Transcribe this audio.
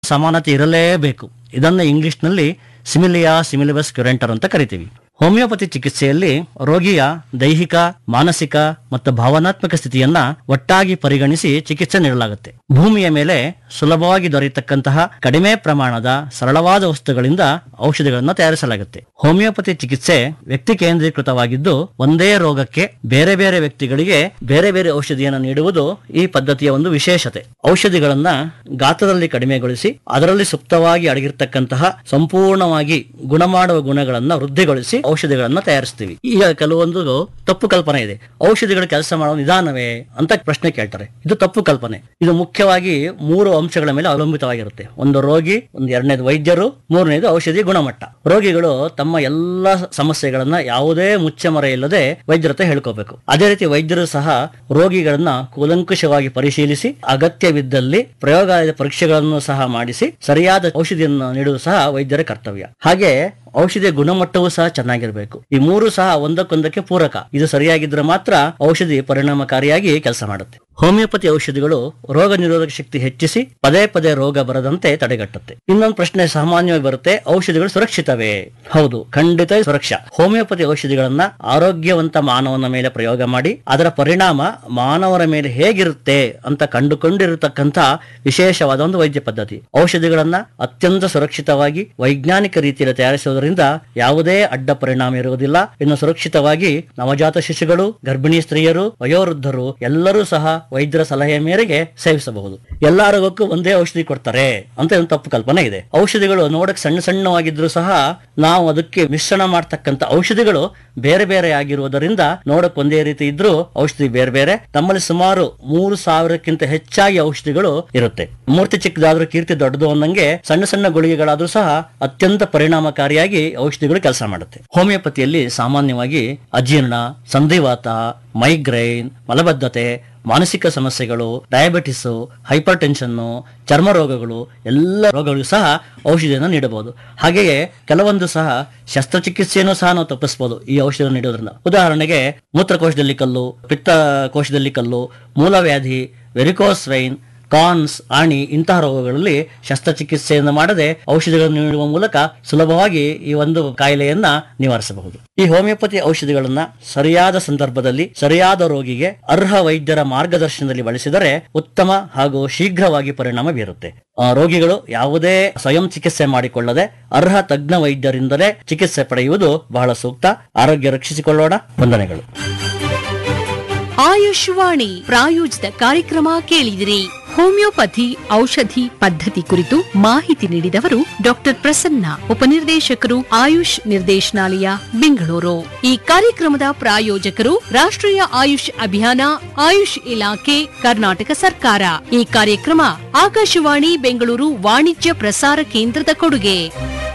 ಸಮಾನತೆ ಇರಲೇಬೇಕು ಇದನ್ನ ಇಂಗ್ಲಿಷ್ನಲ್ಲಿ ಸಿಮಿಲಿಯಾ ಸಿಮಿಲಿಬಸ್ ಕ್ಯುರೆಂಟರ್ ಅಂತ ಕರಿತೀವಿ ಹೋಮಿಯೋಪತಿ ಚಿಕಿತ್ಸೆಯಲ್ಲಿ ರೋಗಿಯ ದೈಹಿಕ ಮಾನಸಿಕ ಮತ್ತು ಭಾವನಾತ್ಮಕ ಸ್ಥಿತಿಯನ್ನ ಒಟ್ಟಾಗಿ ಪರಿಗಣಿಸಿ ಚಿಕಿತ್ಸೆ ನೀಡಲಾಗುತ್ತೆ ಭೂಮಿಯ ಮೇಲೆ ಸುಲಭವಾಗಿ ದೊರೆಯತಕ್ಕಂತಹ ಕಡಿಮೆ ಪ್ರಮಾಣದ ಸರಳವಾದ ವಸ್ತುಗಳಿಂದ ಔಷಧಿಗಳನ್ನು ತಯಾರಿಸಲಾಗುತ್ತೆ ಹೋಮಿಯೋಪತಿ ಚಿಕಿತ್ಸೆ ವ್ಯಕ್ತಿ ಕೇಂದ್ರೀಕೃತವಾಗಿದ್ದು ಒಂದೇ ರೋಗಕ್ಕೆ ಬೇರೆ ಬೇರೆ ವ್ಯಕ್ತಿಗಳಿಗೆ ಬೇರೆ ಬೇರೆ ಔಷಧಿಯನ್ನು ನೀಡುವುದು ಈ ಪದ್ಧತಿಯ ಒಂದು ವಿಶೇಷತೆ ಔಷಧಿಗಳನ್ನ ಗಾತ್ರದಲ್ಲಿ ಕಡಿಮೆಗೊಳಿಸಿ ಅದರಲ್ಲಿ ಸುಪ್ತವಾಗಿ ಅಡಗಿರ್ತಕ್ಕಂತಹ ಸಂಪೂರ್ಣವಾಗಿ ಗುಣ ಮಾಡುವ ಗುಣಗಳನ್ನ ವೃದ್ಧಿಗೊಳಿಸಿ ಔಷಧಿಗಳನ್ನ ತಯಾರಿಸ್ತೀವಿ ಈಗ ಕೆಲವೊಂದು ತಪ್ಪು ಕಲ್ಪನೆ ಇದೆ ಔಷಧಿಗಳು ಕೆಲಸ ಮಾಡುವ ನಿಧಾನವೇ ಅಂತ ಪ್ರಶ್ನೆ ಕೇಳ್ತಾರೆ ಇದು ತಪ್ಪು ಕಲ್ಪನೆ ಇದು ಮುಖ್ಯವಾಗಿ ಮೂರು ಅಂಶಗಳ ಮೇಲೆ ಅವಲಂಬಿತವಾಗಿರುತ್ತೆ ಒಂದು ರೋಗಿ ಒಂದು ಎರಡನೇದು ವೈದ್ಯರು ಮೂರನೇದು ಔಷಧಿ ಗುಣಮಟ್ಟ ರೋಗಿಗಳು ತಮ್ಮ ಎಲ್ಲ ಸಮಸ್ಯೆಗಳನ್ನ ಯಾವುದೇ ಮುಚ್ಚಮರೆ ಇಲ್ಲದೆ ವೈದ್ಯರ ಹತ್ರ ಹೇಳ್ಕೋಬೇಕು ಅದೇ ರೀತಿ ವೈದ್ಯರು ಸಹ ರೋಗಿಗಳನ್ನ ಕೂಲಂಕುಷವಾಗಿ ಪರಿಶೀಲಿಸಿ ಅಗತ್ಯವಿದ್ದಲ್ಲಿ ಪ್ರಯೋಗಾಲಯದ ಪರೀಕ್ಷೆಗಳನ್ನು ಸಹ ಮಾಡಿಸಿ ಸರಿಯಾದ ಔಷಧಿಯನ್ನು ನೀಡುವುದು ಸಹ ವೈದ್ಯರ ಕರ್ತವ್ಯ ಹಾಗೆ ಔಷಧಿಯ ಗುಣಮಟ್ಟವೂ ಸಹ ಚೆನ್ನಾಗಿರಬೇಕು ಈ ಮೂರು ಸಹ ಒಂದಕ್ಕೊಂದಕ್ಕೆ ಪೂರಕ ಇದು ಸರಿಯಾಗಿದ್ರೆ ಮಾತ್ರ ಔಷಧಿ ಪರಿಣಾಮಕಾರಿಯಾಗಿ ಕೆಲಸ ಮಾಡುತ್ತೆ ಹೋಮಿಯೋಪತಿ ಔಷಧಿಗಳು ರೋಗ ನಿರೋಧಕ ಶಕ್ತಿ ಹೆಚ್ಚಿಸಿ ಪದೇ ಪದೇ ರೋಗ ಬರದಂತೆ ತಡೆಗಟ್ಟುತ್ತೆ ಇನ್ನೊಂದು ಪ್ರಶ್ನೆ ಸಾಮಾನ್ಯವಾಗಿ ಬರುತ್ತೆ ಔಷಧಿಗಳು ಸುರಕ್ಷಿತವೇ ಹೌದು ಖಂಡಿತ ಸುರಕ್ಷಾ ಹೋಮಿಯೋಪತಿ ಔಷಧಿಗಳನ್ನ ಆರೋಗ್ಯವಂತ ಮಾನವನ ಮೇಲೆ ಪ್ರಯೋಗ ಮಾಡಿ ಅದರ ಪರಿಣಾಮ ಮಾನವರ ಮೇಲೆ ಹೇಗಿರುತ್ತೆ ಅಂತ ಕಂಡುಕೊಂಡಿರತಕ್ಕಂತ ವಿಶೇಷವಾದ ಒಂದು ವೈದ್ಯ ಪದ್ಧತಿ ಔಷಧಿಗಳನ್ನ ಅತ್ಯಂತ ಸುರಕ್ಷಿತವಾಗಿ ವೈಜ್ಞಾನಿಕ ರೀತಿಯಲ್ಲಿ ತಯಾರಿಸುವುದರಿಂದ ಯಾವುದೇ ಅಡ್ಡ ಪರಿಣಾಮ ಇರುವುದಿಲ್ಲ ಇನ್ನು ಸುರಕ್ಷಿತವಾಗಿ ನವಜಾತ ಶಿಶುಗಳು ಗರ್ಭಿಣಿ ಸ್ತ್ರೀಯರು ವಯೋವೃದ್ಧರು ಎಲ್ಲರೂ ಸಹ ವೈದ್ಯರ ಸಲಹೆಯ ಮೇರೆಗೆ ಸೇವಿಸಬಹುದು ಎಲ್ಲಾ ರೋಗಕ್ಕೂ ಒಂದೇ ಔಷಧಿ ಕೊಡ್ತಾರೆ ಅಂತ ಒಂದು ತಪ್ಪು ಕಲ್ಪನೆ ಇದೆ ಔಷಧಿಗಳು ನೋಡಕ್ ಸಣ್ಣ ಸಣ್ಣವಾಗಿದ್ರು ಸಹ ನಾವು ಅದಕ್ಕೆ ಮಿಶ್ರಣ ಮಾಡ್ತಕ್ಕಂತ ಔಷಧಿಗಳು ಬೇರೆ ಬೇರೆ ಆಗಿರುವುದರಿಂದ ನೋಡಕ್ ಒಂದೇ ರೀತಿ ಇದ್ರೂ ಔಷಧಿ ಬೇರೆ ಬೇರೆ ನಮ್ಮಲ್ಲಿ ಸುಮಾರು ಮೂರು ಸಾವಿರಕ್ಕಿಂತ ಹೆಚ್ಚಾಗಿ ಔಷಧಿಗಳು ಇರುತ್ತೆ ಮೂರ್ತಿ ಚಿಕ್ಕದಾದ್ರೂ ಕೀರ್ತಿ ದೊಡ್ಡದು ಅನ್ನಂಗೆ ಸಣ್ಣ ಸಣ್ಣ ಗುಳಿಗೆಗಳಾದ್ರೂ ಸಹ ಅತ್ಯಂತ ಪರಿಣಾಮಕಾರಿಯಾಗಿ ಔಷಧಿಗಳು ಕೆಲಸ ಮಾಡುತ್ತೆ ಹೋಮಿಯೋಪತಿಯಲ್ಲಿ ಸಾಮಾನ್ಯವಾಗಿ ಅಜೀರ್ಣ ಸಂಧಿವಾತ ಮೈಗ್ರೈನ್ ಮಲಬದ್ಧತೆ ಮಾನಸಿಕ ಸಮಸ್ಯೆಗಳು ಡಯಾಬಿಟಿಸ್ ಹೈಪರ್ ಟೆನ್ಷನ್ನು ಚರ್ಮ ರೋಗಗಳು ಎಲ್ಲ ರೋಗಗಳಿಗೂ ಸಹ ಔಷಧಿಯನ್ನು ನೀಡಬಹುದು ಹಾಗೆಯೇ ಕೆಲವೊಂದು ಸಹ ಶಸ್ತ್ರಚಿಕಿತ್ಸೆಯನ್ನು ಸಹ ನಾವು ತಪ್ಪಿಸಬಹುದು ಈ ಔಷಧ ನೀಡೋದ್ರಿಂದ ಉದಾಹರಣೆಗೆ ಮೂತ್ರಕೋಶದಲ್ಲಿ ಕಲ್ಲು ಪಿತ್ತಕೋಶದಲ್ಲಿ ಕಲ್ಲು ಮೂಲವ್ಯಾಧಿ ವೆರಿಕೋಸ್ ವೈನ್ ಕಾನ್ಸ್ ಆಣಿ ಇಂತಹ ರೋಗಗಳಲ್ಲಿ ಶಸ್ತ್ರಚಿಕಿತ್ಸೆಯನ್ನು ಮಾಡದೆ ಔಷಧಿಗಳನ್ನು ನೀಡುವ ಮೂಲಕ ಸುಲಭವಾಗಿ ಈ ಒಂದು ಕಾಯಿಲೆಯನ್ನ ನಿವಾರಿಸಬಹುದು ಈ ಹೋಮಿಯೋಪತಿ ಔಷಧಿಗಳನ್ನ ಸರಿಯಾದ ಸಂದರ್ಭದಲ್ಲಿ ಸರಿಯಾದ ರೋಗಿಗೆ ಅರ್ಹ ವೈದ್ಯರ ಮಾರ್ಗದರ್ಶನದಲ್ಲಿ ಬಳಸಿದರೆ ಉತ್ತಮ ಹಾಗೂ ಶೀಘ್ರವಾಗಿ ಪರಿಣಾಮ ಬೀರುತ್ತೆ ಆ, ರೋಗಿಗಳು ಯಾವುದೇ ಸ್ವಯಂ ಚಿಕಿತ್ಸೆ ಮಾಡಿಕೊಳ್ಳದೆ ಅರ್ಹ ತಜ್ಞ ವೈದ್ಯರಿಂದಲೇ ಚಿಕಿತ್ಸೆ ಪಡೆಯುವುದು ಬಹಳ ಸೂಕ್ತ ಆರೋಗ್ಯ ರಕ್ಷಿಸಿಕೊಳ್ಳೋಣ ವಂದನೆಗಳು ಆಯುಷ್ವಾಣಿ ಪ್ರಾಯೋಜಿತ ಕಾರ್ಯಕ್ರಮ ಕೇಳಿದಿರಿ ಹೋಮಿಯೋಪತಿ ಔಷಧಿ ಪದ್ಧತಿ ಕುರಿತು ಮಾಹಿತಿ ನೀಡಿದವರು ಡಾಕ್ಟರ್ ಪ್ರಸನ್ನ ಉಪನಿರ್ದೇಶಕರು ಆಯುಷ್ ನಿರ್ದೇಶನಾಲಯ ಬೆಂಗಳೂರು ಈ ಕಾರ್ಯಕ್ರಮದ ಪ್ರಾಯೋಜಕರು ರಾಷ್ಟ್ರೀಯ ಆಯುಷ್ ಅಭಿಯಾನ ಆಯುಷ್ ಇಲಾಖೆ ಕರ್ನಾಟಕ ಸರ್ಕಾರ ಈ ಕಾರ್ಯಕ್ರಮ ಆಕಾಶವಾಣಿ ಬೆಂಗಳೂರು ವಾಣಿಜ್ಯ ಪ್ರಸಾರ ಕೇಂದ್ರದ ಕೊಡುಗೆ